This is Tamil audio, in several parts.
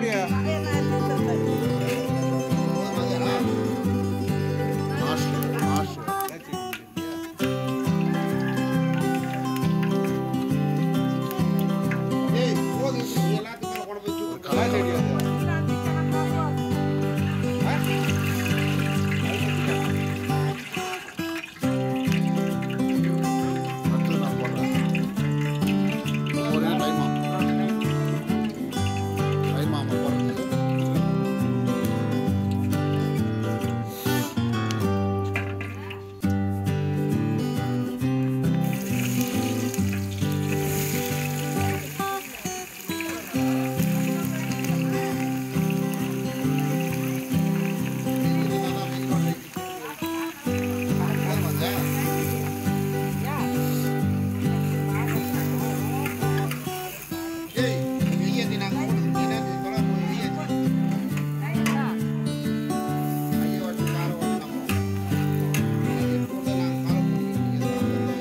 அப்படியே மாஸ்டர் மாஸ்டர் ஏய் போதும் நீ எல்லாத்துக்கும் மேல கொண்டு போய் தூக்கு. கலா செடி அது அடுத்து நான் போடுறேன் ஒரே டைமா டைமா போடுறது ஏய் வெய்ய நீ நாங்க போடுறது நீ என்ன சொல்ல போய் வெய்ய ஐயோ வந்து கார வந்து நம்ம இது போட்டு நான் கார போட்டு இது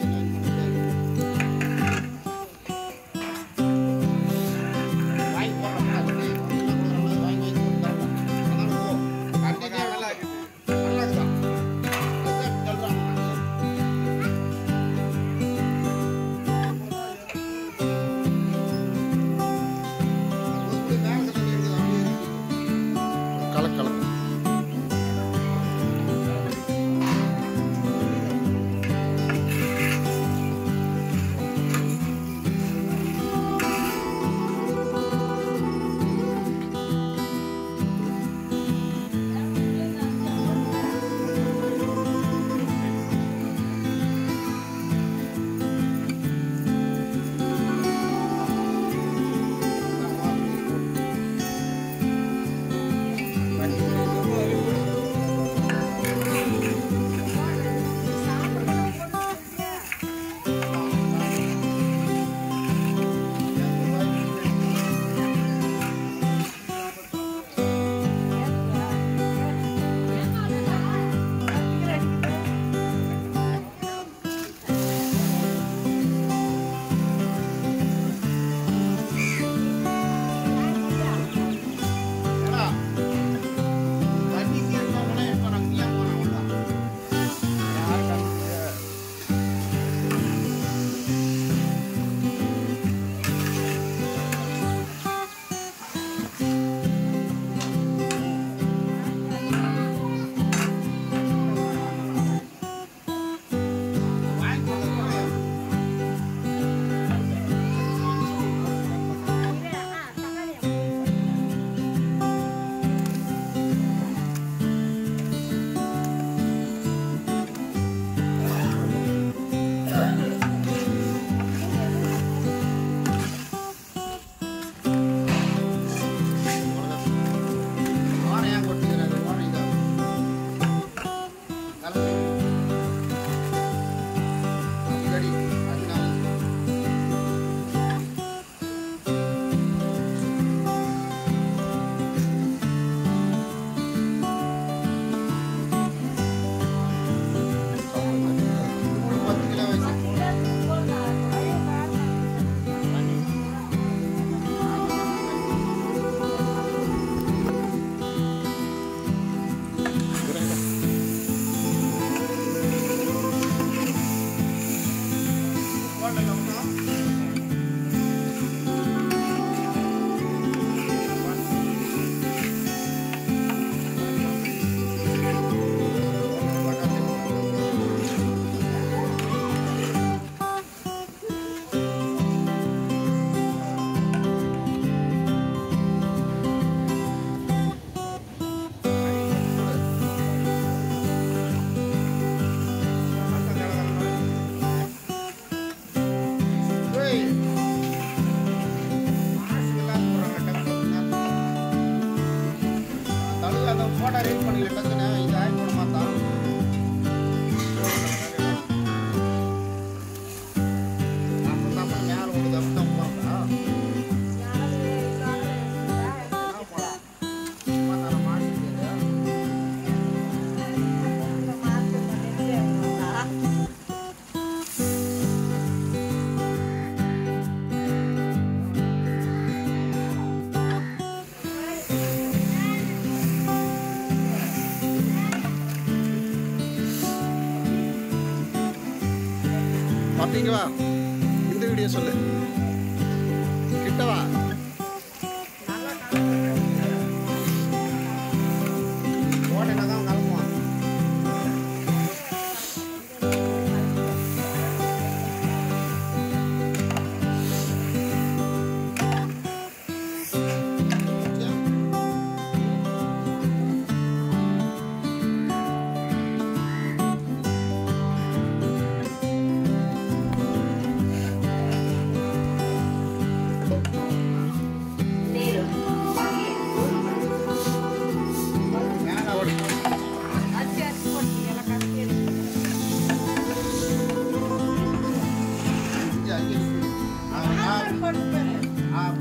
வாங்கி போடுறோம் அது வாங்கி வாங்கி போடுறோம் அதனால போ கண்டிப்பா நல்லா இருக்குது நல்லா இருக்குதா அதான் சொல்றாங்க ஒரு நேரம் சொல்லி இருக்குது அப்படியே கலக்கு கலக்கு ஏடா வண்டிக்கு என்ன பண்ண இப்ப நான் இங்கே போறேன் வாங்கி கொடுத்துருவேன் ஓரம் ஏன் கொட்டிக்கிறாரு ஓரம் இதா கலந்து அடிக்கடி அதனால ஒரு பத்து கிலோ வச்சு ஏய் மாஸ்க்லாம் போடுறாங்க டக்குனு தழுவு அந்த போட்டோ ரீட் பண்ணல டக்குனு இது ஆகி போட மாட்டான் அப்போ தான் மேலே ஓடுது அப்படி தான் போகிறா தம்பி இங்க வா இந்த வீடியோ சொல்லு கிட்ட வா ஓட்டையில தான் கலக்குவான் மேல ஓடு இங்க அங்க இருக்கு. ஆ, ஆ, ஆ.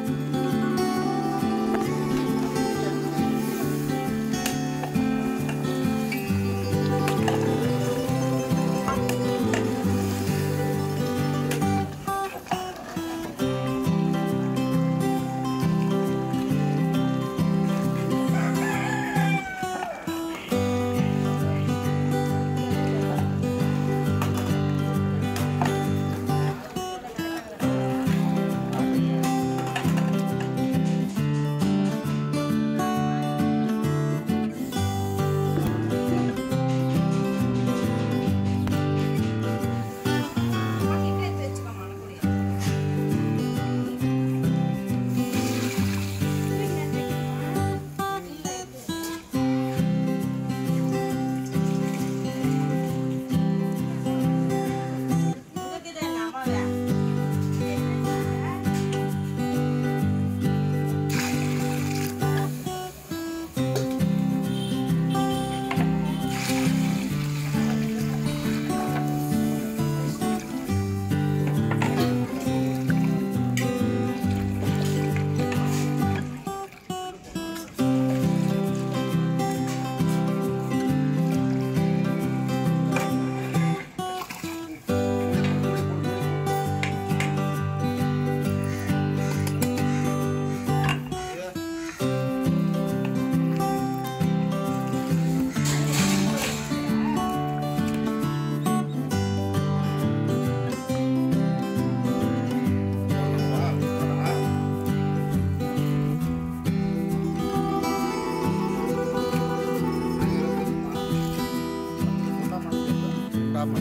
ஆமா.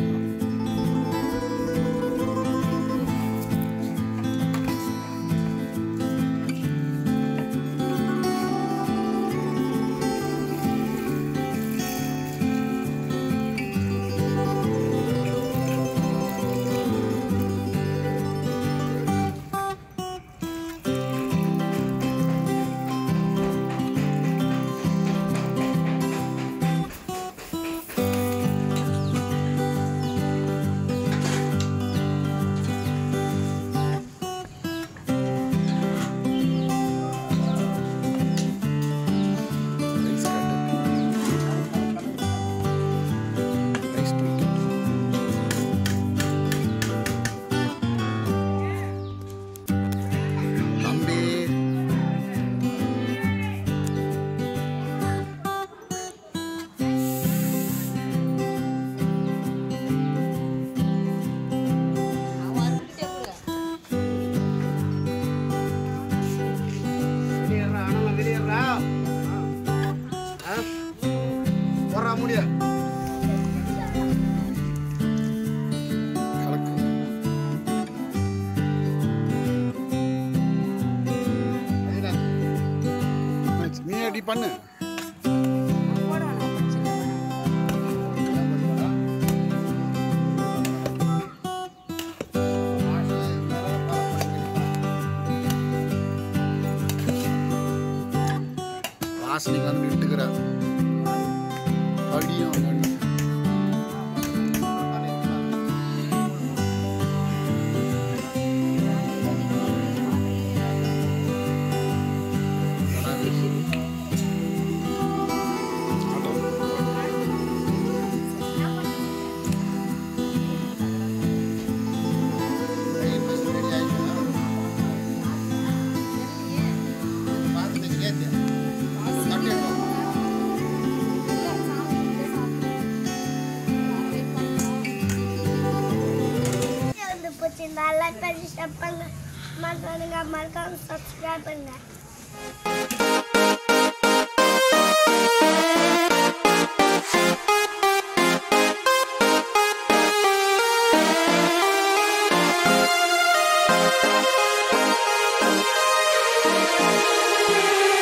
Nice cut. Nice tweak. தம்பி வெளியேறா, அனல வெளியேறா. ஆ? போடுறா முடிய கலக்கு நீ அடி பண்ணு வாசனைக்கு வந்து நின்றுக்கிற படியும் மணி பார்த்து கேட்டு கட்டிடுவோம் லைக் பண்ணி ஷேர் பண்ணுங்க மறக்காதுங்க மறக்காம சப்ஸ்கிரைப் பண்ணுங்க Thank